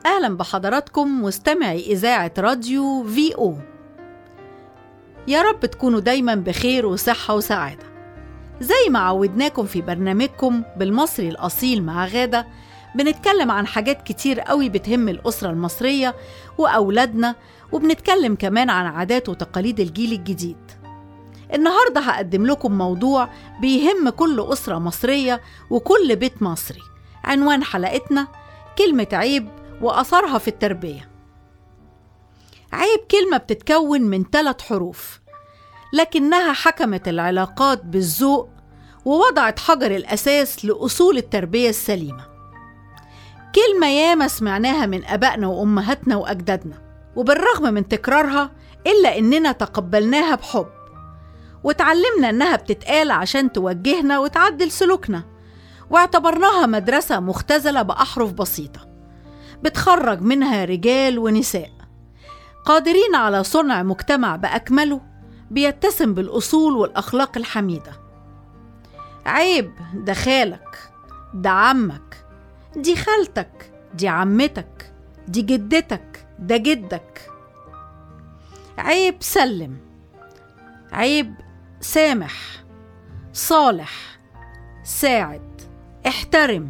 أهلا بحضراتكم مستمعي إذاعة راديو في أو يا رب تكونوا دايما بخير وصحة وسعادة زي ما عودناكم في برنامجكم بالمصري الأصيل مع غادة بنتكلم عن حاجات كتير قوي بتهم الأسرة المصرية وأولادنا وبنتكلم كمان عن عادات وتقاليد الجيل الجديد النهاردة هقدم لكم موضوع بيهم كل أسرة مصرية وكل بيت مصري عنوان حلقتنا كلمة عيب وأثرها في التربية عيب كلمة بتتكون من ثلاث حروف لكنها حكمت العلاقات بالذوق ووضعت حجر الأساس لأصول التربية السليمة كلمة ياما سمعناها من أبائنا وأمهاتنا وأجدادنا وبالرغم من تكرارها إلا إننا تقبلناها بحب وتعلمنا إنها بتتقال عشان توجهنا وتعدل سلوكنا واعتبرناها مدرسة مختزلة بأحرف بسيطة بتخرج منها رجال ونساء قادرين على صنع مجتمع بأكمله بيتسم بالأصول والأخلاق الحميدة عيب ده خالك ده عمك دي خالتك دي عمتك دي جدتك ده جدك عيب سلم عيب سامح صالح ساعد احترم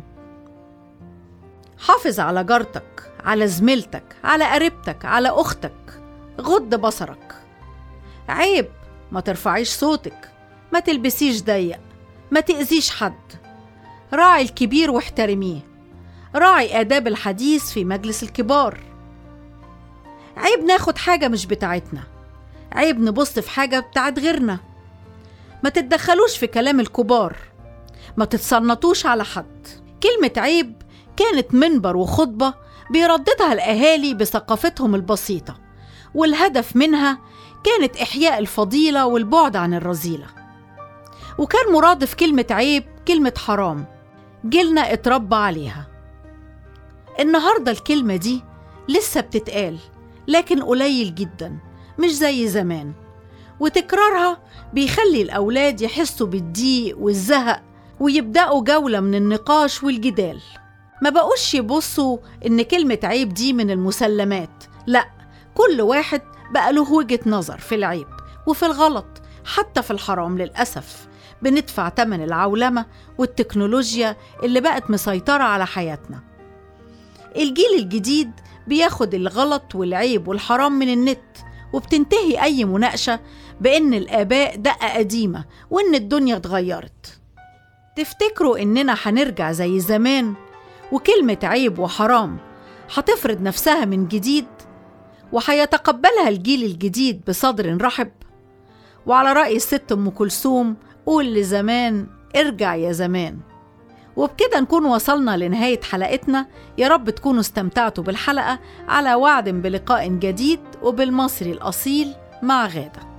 حافظ على جارتك على زميلتك على قريبتك على اختك غض بصرك عيب ما ترفعيش صوتك ما تلبسيش ضيق ما تأذيش حد راعي الكبير واحترميه راعي آداب الحديث في مجلس الكبار عيب ناخد حاجة مش بتاعتنا عيب نبص في حاجة بتاعت غيرنا ما تتدخلوش في كلام الكبار ما تتصنطوش على حد كلمة عيب كانت منبر وخطبة بيرددها الأهالي بثقافتهم البسيطة والهدف منها كانت إحياء الفضيلة والبعد عن الرذيلة وكان مرادف كلمة عيب كلمة حرام جيلنا اتربى عليها النهاردة الكلمة دي لسه بتتقال لكن قليل جدا مش زي زمان وتكرارها بيخلي الأولاد يحسوا بالضيق والزهق ويبدأوا جولة من النقاش والجدال ما بقوش يبصوا إن كلمة عيب دي من المسلمات لأ كل واحد بقى له وجهة نظر في العيب وفي الغلط حتى في الحرام للأسف بندفع تمن العولمة والتكنولوجيا اللي بقت مسيطرة على حياتنا الجيل الجديد بياخد الغلط والعيب والحرام من النت وبتنتهي أي مناقشة بإن الآباء دقة قديمة وإن الدنيا اتغيرت تفتكروا إننا هنرجع زي زمان وكلمة عيب وحرام هتفرض نفسها من جديد وهيتقبلها الجيل الجديد بصدر رحب وعلى رأي الست أم كلثوم قول لزمان ارجع يا زمان وبكده نكون وصلنا لنهاية حلقتنا يا رب تكونوا استمتعتوا بالحلقة على وعد بلقاء جديد وبالمصري الأصيل مع غادة